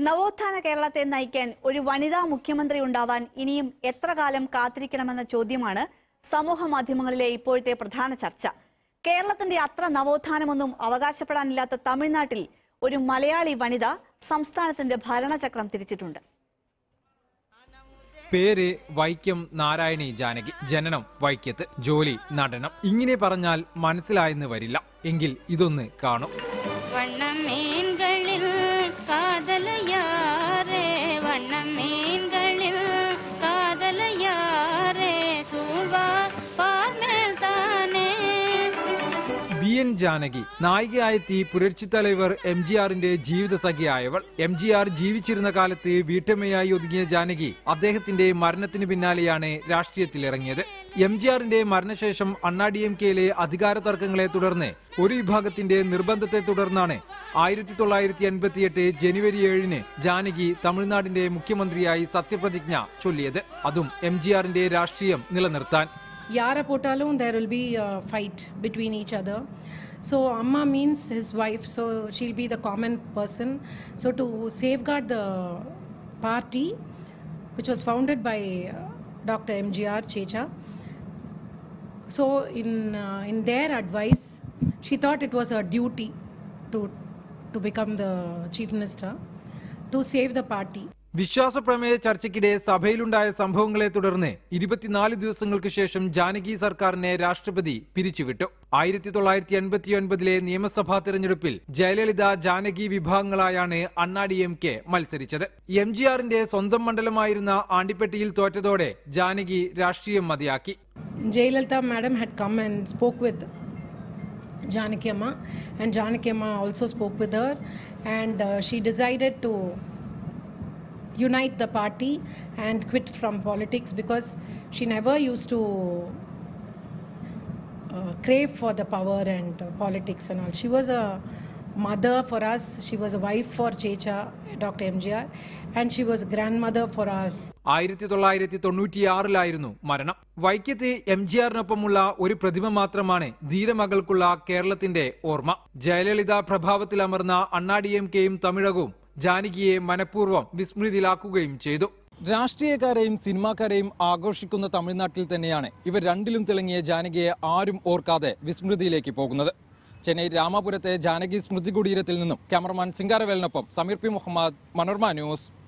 നവോത്ഥാന കേരളത്തെ നയിക്കാൻ ഒരു വനിതാ മുഖ്യമന്ത്രി ഉണ്ടാവാൻ ഇനിയും എത്ര കാലം കാത്തിരിക്കണമെന്ന ചോദ്യമാണ് സമൂഹ മാധ്യമങ്ങളിലെ ഇപ്പോഴത്തെ പ്രധാന ചർച്ച കേരളത്തിന്റെ അത്ര നവോത്ഥാനമൊന്നും അവകാശപ്പെടാനില്ലാത്ത തമിഴ്നാട്ടിൽ ഒരു മലയാളി വനിത സംസ്ഥാനത്തിന്റെ ഭരണചക്രം തിരിച്ചിട്ടുണ്ട് പേര് വൈക്കം നാരായണി ജാനകി ജനനം വൈക്കത്ത് ജോലി നടനം ഇങ്ങനെ പറഞ്ഞാൽ മനസ്സിലായെന്ന് വരില്ല എങ്കിൽ ഇതൊന്ന് കാണും வண்ணமீன்களில் காதலையாரே வண்ணமீன்களில் காதலையாரே சூழ்வார் பார்மேல் தானே ബി എൻ ജാനകി നായികയായെത്തി പുരട്சி തലവർ എം ജി ആറിന്റെ ജീവിത സഖിയായവൾ എം ജി ആർ ജീവിച്ചിരുന്ന കാലത്ത് വീട്ടമ്മയായി ഒതുങ്ങിയ ജാനകി അദ്ദേഹത്തിന്റെ മരണത്തിന് പിന്നാലെയാണ് രാഷ്ട്രീയത്തിലിറങ്ങിയത് എം ജി ആറിന്റെ മരണശേഷം അണ്ണാ ഡി എം കെയിലെ അധികാര തർക്കങ്ങളെ തുടർന്ന് ഒരു വിഭാഗത്തിന്റെ നിർബന്ധത്തെ തുടർന്നാണ് ആയിരത്തി തൊള്ളായിരത്തി എൺപത്തിയെട്ട് ജനുവരി ഏഴിന് ജാനകി തമിഴ്നാടിന്റെ മുഖ്യമന്ത്രിയായി സത്യപ്രതിജ്ഞ ചൊല്ലിയത് അതും എം ജി ആറിന്റെ രാഷ്ട്രീയം നിലനിർത്താൻ யாரை போட்டாலும் there will be a fight between each other so amma means his wife so she'll be the common person so to safeguard the party which was founded by uh, dr mgr checha so in uh, in their advice she thought it was her duty to to become the chief minister to save the party വിശ്വാസപ്രമേയ ചർച്ചയ്ക്കിടെ സഭയിലുണ്ടായ സംഭവങ്ങളെ തുടർന്ന് ഇരുപത്തിനാല് ദിവസങ്ങൾക്ക് ശേഷം ജാനകി സർക്കാരിനെ രാഷ്ട്രപതി പിരിച്ചുവിട്ടു ആയിരത്തി തൊള്ളായിരത്തി എൺപത്തിയൊൻപതിലെ നിയമസഭാ തെരഞ്ഞെടുപ്പിൽ ജയലളിത ജാനകി വിഭാഗങ്ങളായാണ് അണ്ണാ ഡി എം കെ മത്സരിച്ചത് എം ജി ആറിന്റെ സ്വന്തം മണ്ഡലമായിരുന്ന ആണ്ടിപ്പെട്ടിയിൽ തോറ്റതോടെ ജാനകി രാഷ്ട്രീയം മതിയാക്കി Jayalalitha madam had come and spoke with Janaki Amma, and Janaki Amma also spoke with her, and uh, she decided to unite the party and quit from politics because she never used to uh, crave for the power and uh, politics and all. She was a mother for us, she was a wife for Checha, Dr. MGR, and she was a grandmother for our ആയിരത്തി തൊള്ളായിരത്തി തൊണ്ണൂറ്റിയാറിലായിരുന്നു മരണം വൈക്കത്ത് M G ആറിനൊപ്പമുള്ള ഒരു പ്രതിമ മാത്രമാണ് ധീരമകൾക്കുള്ള കേരളത്തിന്റെ ഓർമ്മ ജയലളിത പ്രഭാവത്തിലമർന്ന അണ്ണാ ഡി എം കെയും തമിഴകവും ജാനകിയെ മനഃപൂർവ്വം വിസ്മൃതിയിലാക്കുകയും ചെയ്തു രാഷ്ട്രീയക്കാരെയും സിനിമാക്കാരെയും ആഘോഷിക്കുന്ന തമിഴ്നാട്ടിൽ തന്നെയാണ് ഇവർ രണ്ടിലും തിളങ്ങിയ ജാനകിയെ ആരും ഓർക്കാതെ വിസ്മൃതിയിലേക്ക് പോകുന്നത് ചെന്നൈ രാമാപുരത്തെ ജാനകി സ്മൃതി കുടീരത്തിൽ നിന്നും ക്യാമറമാൻ സിംഗാരവേലിനൊപ്പം സമീർ പി മുഹമ്മദ് മനോർമ ന്യൂസ്